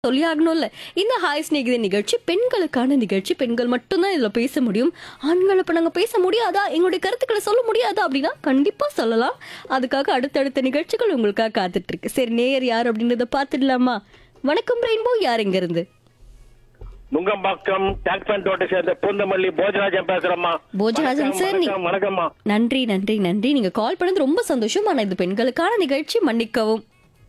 சொல்லி ஆகணும்ல இந்த ஹாய் ஸ்நேகித நிகழ்ச்சி பெண்களுக்கான நிகழ்ச்சி பெண்கள் மட்டும்தான் இதுல பேச முடியும் ஆண்கள் இப்ப நாங்க பேச முடியாதா எங்களுடைய கருத்துக்களை சொல்ல முடியாதா அப்படின்னா கண்டிப்பா சொல்லலாம் அதுக்காக அடுத்தடுத்த நிகழ்ச்சிகள் உங்களுக்காக காத்துட்டு இருக்கு சரி நேயர் யார் அப்படின்றத பார்த்துடலாமா வணக்கம் ரெயின்போ யார் எங்க இருந்து நுங்கம்பாக்கம் டாக்பன் தோட்டை சேர்ந்த பூந்தமல்லி போஜராஜன் பேசுறேம்மா போஜராஜன் வணக்கம், சார், நீ- வணக்கம், வணக்கம்மா நன்றி நன்றி நன்றி நீங்க கால் பண்ணது ரொம்ப சந்தோஷம் ஆனா இது பெண்களுக்கான நிகழ்ச்சி மன்னிக்கவும்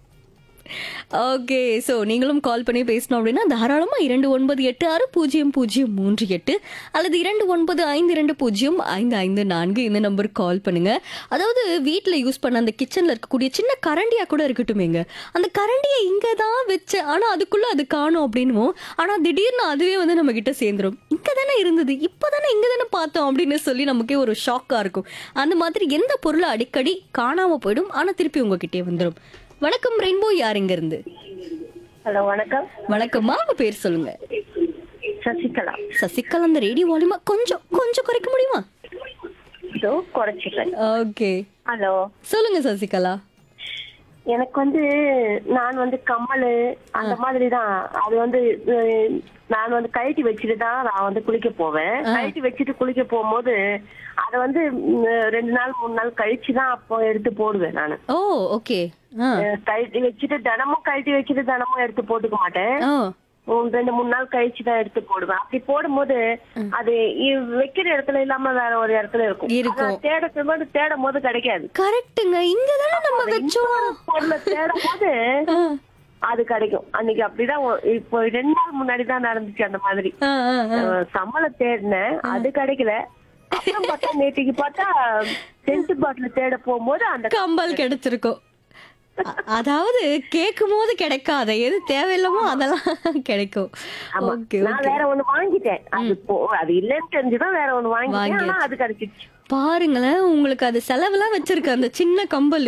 ஓகே ஸோ நீங்களும் கால் பண்ணி பேசணும் அப்படின்னா தாராளமா இரண்டு ஒன்பது எட்டு ஆறு பூஜ்ஜியம் பூஜ்ஜியம் மூன்று எட்டு அல்லது இரண்டு ஒன்பது ஐந்து இரண்டு பூஜ்ஜியம் ஐந்து ஐந்து நான்கு இந்த நம்பருக்கு கால் பண்ணுங்க அதாவது வீட்டில் யூஸ் பண்ண அந்த கிச்சனில் இருக்கக்கூடிய சின்ன கரண்டியா கூட இருக்கட்டுமேங்க அந்த கரண்டியை இங்கே தான் வச்சேன் ஆனால் அதுக்குள்ள அது காணும் அப்படின்னுவோம் ஆனால் திடீர்னு அதுவே வந்து நம்ம கிட்ட சேர்ந்துரும் இங்கே தானே இருந்தது இப்போ தானே இங்கே தானே பார்த்தோம் அப்படின்னு சொல்லி நமக்கே ஒரு ஷாக்காக இருக்கும் அந்த மாதிரி எந்த பொருளை அடிக்கடி காணாமல் போயிடும் ஆனால் திருப்பி உங்ககிட்டே வந்துடும் வணக்கம் ரெயின்போ யார் இங்க இருந்து ஹலோ வணக்கம் வணக்கம்மா உங்க பேர் சொல்லுங்க சசிகலா சசிகலா அந்த ரேடியோ வால்யூமா கொஞ்சம் கொஞ்சம் குறைக்க முடியுமா இதோ குறைச்சிக்கிறேன் ஓகே ஹலோ சொல்லுங்க சசிகலா எனக்கு வந்து நான் வந்து கம்மல் அந்த மாதிரி தான் அது வந்து அஹ், நான் வந்து கழட்டி வச்சுட்டு தான் நான் வந்து குளிக்க போவேன் கழட்டி வச்சுட்டு குளிக்க போகும்போது அதை வந்து ம், ரெண்டு நாள் மூணு நாள் கழிச்சு தான் அப்போ எடுத்து போடுவேன் நான் ஓ ஓகே ஆ கழட்டி வச்சுட்டு தினமும் கழட்டி வச்சுட்டு தினமும் எடுத்து போட்டுக்க மாட்டேன் ஓ உம், ரெண்டு மூணு நாள் கழிச்சு தான் எடுத்து போடுவேன் அப்படி போடும்போது அது இ- வைக்கிற இடத்துல இல்லாம வேற ஒரு இடத்துல இருக்கும் இருக்கும். அத தேட போது தேடும் போது கிடைக்காது கரெக்டுங்க இங்க தானே நம்ம வச்சோம் இன்னொரு பொருளை தேடும் போது ஆ, அது கிடைக்கும் அன்னைக்கு அப்படிதான் ஒ- இப்போ ரெண்டு நாள் முன்னாடி தான் நடந்துச்சு அந்த மாதிரி ஆ, ஆ, ஆ. அஹ் சம்பளம் தேடினேன் அது கிடைக்கல அப்புறம் பார்த்தா நேற்றுக்கு பார்த்தா சென்ட் பாட்டில் தேட போகும்போது அந்த கம்பல் கிடைச்சிருக்கும் அ- அதாவது கேட்கும் போது கிடைக்காத எது தேவையில்லாமோ அதெல்லாம் கிடைக்கும் ஆமா. ஓகே நான் வேற ஒண்ணு வாங்கிட்டேன் அது போ அது இல்லைன்னு தெரிஞ்சுதான் வேற ஒண்ணு வாங்கிட்டேன் ஆனா அது கிடைச்சிருச்சு பாருங்களேன் உங்களுக்கு அது செலவெல்லாம் வச்சிருக்கு அந்த சின்ன கம்பல்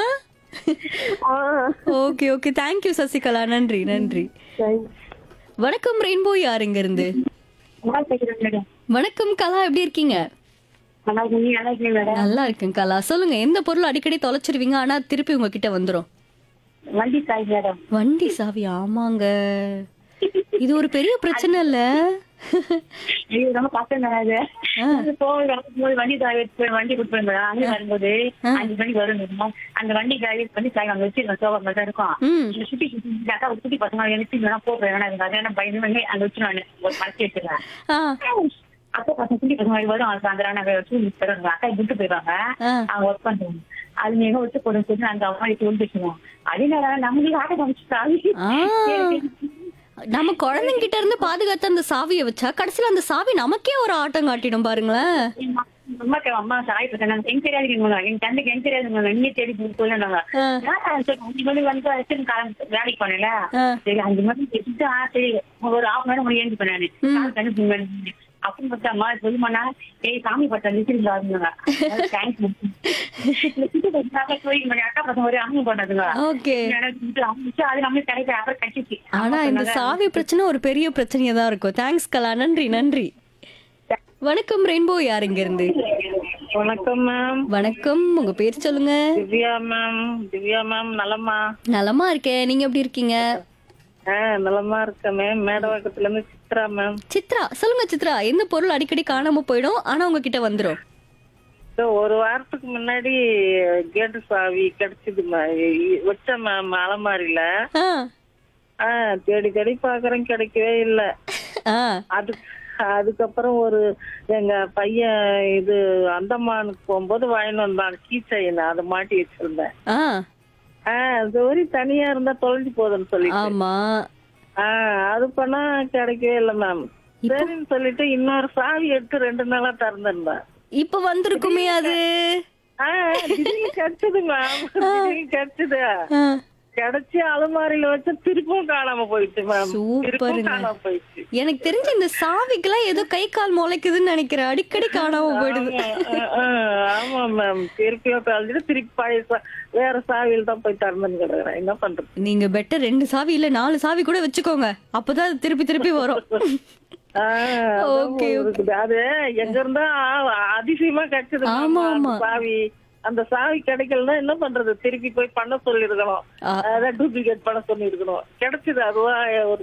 ஆஹ் ஓகே ஓகே தேங்க்யூ சசிகலா நன்றி நன்றி thanks. வணக்கம் ரெயின்போ யார் இங்க இருந்து வணக்கம் கலா எப்படி இருக்கீங்க நல்லா இருக்கீங்க, நல்லா இருக்கீங்க மேடம் நல்லா இருக்கேன் கலா சொல்லுங்க எந்த பொருள் அடிக்கடி தொலைச்சிருவீங்க ஆனா திருப்பி உங்ககிட்ட வந்துரும் வண்டி சாய் மேடம் வண்டி சாவி ஆமாங்க இது ஒரு பெரிய பிரச்சனை இல்ல ஐயோ ரொம்ப கஷ்டம் தான் அது போய் வரும்போது வண்டி சாய் எடுத்து போய் வண்டி கொடுத்து மேடம் அங்கே வரும்போது அஞ்சு மணிக்கு வரும் மேடம் அந்த வண்டி சாய் பண்ணி சாய் அங்க வச்சிருக்கோம் சோபா மேல தான் இருக்கும் ம் இந்த சுத்தி சுத்தி அக்கா ஒரு குட்டி பசங்க எனக்கு வேணா போடுறேன் வேணா எனக்கு அதான பயந்து பண்ணி அங்க வச்சிருவாங்க ஒரு மறைச்சி வச்சிருக்கேன் ஆ அப்போ பசங்க குட்டி பசங்க வரும் அவங்க அந்த நாங்க ஸ்கூல் தருவாங்க அக்கா விட்டு போயிடுவாங்க ஆ. அவங்க ஒர்க் பண்றாங்க அது நீங்க விட்டு போடுன்னு சொல்லி அந்த அம்மா கிட்ட வந்து வச்சுருவோம் அதே நேரம் நம்மளுக்கு ஆட்ட காமிச்சு ஆ. நம்ம குழந்தைங்கிட்ட இருந்து பாதுகாத்து அந்த சாவியை வச்சா கடைசியில அந்த சாவி நமக்கே ஒரு ஆட்டம் காட்டிடும் பாருங்களேன் அம்மா கே- அம்மா சாய் பிரச்சனை எனக்கு தெரியாதுங்க எங்க தந்தைக்கு எனக்கு தெரியாதுங்க நீங்க தேடி சொல்லுங்க ஆ. அஞ்சு மணி வந்து வச்சு காலம் வேலைக்கு போனேன்ல ஆ. சரி அஞ்சு மணி வச்சுட்டு ஆ சரி ஒரு ஆஃப் மணி நேரம் ஏஞ்சி பண்ணானு கால் கண்ணு பின்னாடி அப்படின்னு பார்த்தா அம்மா சொல்லுமாண்ணா ஏய் சாமி பட்ட லிசிருந்தாங்க தேங்க்ஸ் போய் அக்கா பசங்க ஒரு அம்மி பண்ணதுங்க ஓகே அது நம்மளுக்கு கிடைக்கிற அப்புறம் கட்டிச்சு ஆனா இந்த சாவி பிரச்சனை ஒரு பெரிய பிரச்சனையா தான் இருக்கும் தேங்க்ஸ் கலா நன்றி நன்றி வணக்கம் ரெயின்போ யார் இங்க இருந்து வணக்கம் மேம் வணக்கம் உங்க பேர் சொல்லுங்க திவ்யா மேம் திவ்யா மேம் நலமா நலமா இருக்கேன் நீங்க எப்படி இருக்கீங்க ஆ நலமா இருக்கேன் மேம் மேடவாக்கத்துல இருந்து சித்ரா மேம் சித்ரா சொல்லுங்க சித்ரா எந்த பொருள் அடிக்கடி காணாம போயிடும் ஆனா உங்ககிட்ட வந்துரும் இதோ ஒரு வாரத்துக்கு முன்னாடி கேட்டு சாவி கிடைச்சது வச்ச மேம் அலமாரியில ஆ ஆ தேடி தேடி பாக்குறேன் கிடைக்கவே இல்ல ஆ அது அதுக்கப்புறம் ஒரு எங்க பையன் இது அந்தமானுக்கு போகும்போது வாங்கிட்டு வந்தான் கீ செயின் அதை மாட்டி வச்சிருந்தேன் ஆ ஆஹ் சோரி தனியா இருந்தா தொலைஞ்சு போகுதுன்னு சொல்லிட்டு ஆமா ஆஹ் அது பண்ணா கிடைக்கவே இல்லை மேம் சரின்னு சொல்லிட்டு இன்னொரு சாவி எடுத்து ரெண்டு நாளா திறந்திருந்தேன் இப்ப வந்திருக்குமே அது ஆஹ் திடீர்னு கிடைச்சது மேம் திடீர்னு கிடைச்சது ஆ, கிடைச்சி அலமாரியில வச்சு திருப்பும் காணாம போயிடுச்சு மேம் திருப்பும் சூப்பருங்க. காணாம போயிடுச்சு எனக்கு தெரிஞ்ச இந்த சாவிக்கெல்லாம் ஏதோ கை கால் முளைக்குதுன்னு நினைக்கிறேன் அடிக்கடி காணாம போயிடுது ஆஹ் ஆஹ் ஆமா மேம் திருப்பியும் கழிஞ்சிட்டு திருப்பி பழைய சா- வேற சாவியில் தான் போய் திறந்துன்னு கிடக்குறேன் என்ன பண்றது நீங்க பெட்டர் ரெண்டு சாவி இல்ல நாலு சாவி கூட வச்சுக்கோங்க அப்பதான் அது திருப்பி திருப்பி வரும் ஆஹ் அதான் Okay, இருக்குது. அது எங்க இருந்தா அதிசயமா கிடைச்சது ma'am. ஆமா, அந்த ஆமா. சாவி அந்த சாவி கிடைக்கலன்னா என்ன பண்றது திருப்பி போய் பண்ண சொல்லி இருக்கணும் ஆ. அதான் டூப்ளிகேட் பண்ண சொல்லி இருக்கணும் கிடைச்சது அதுவா ஒரு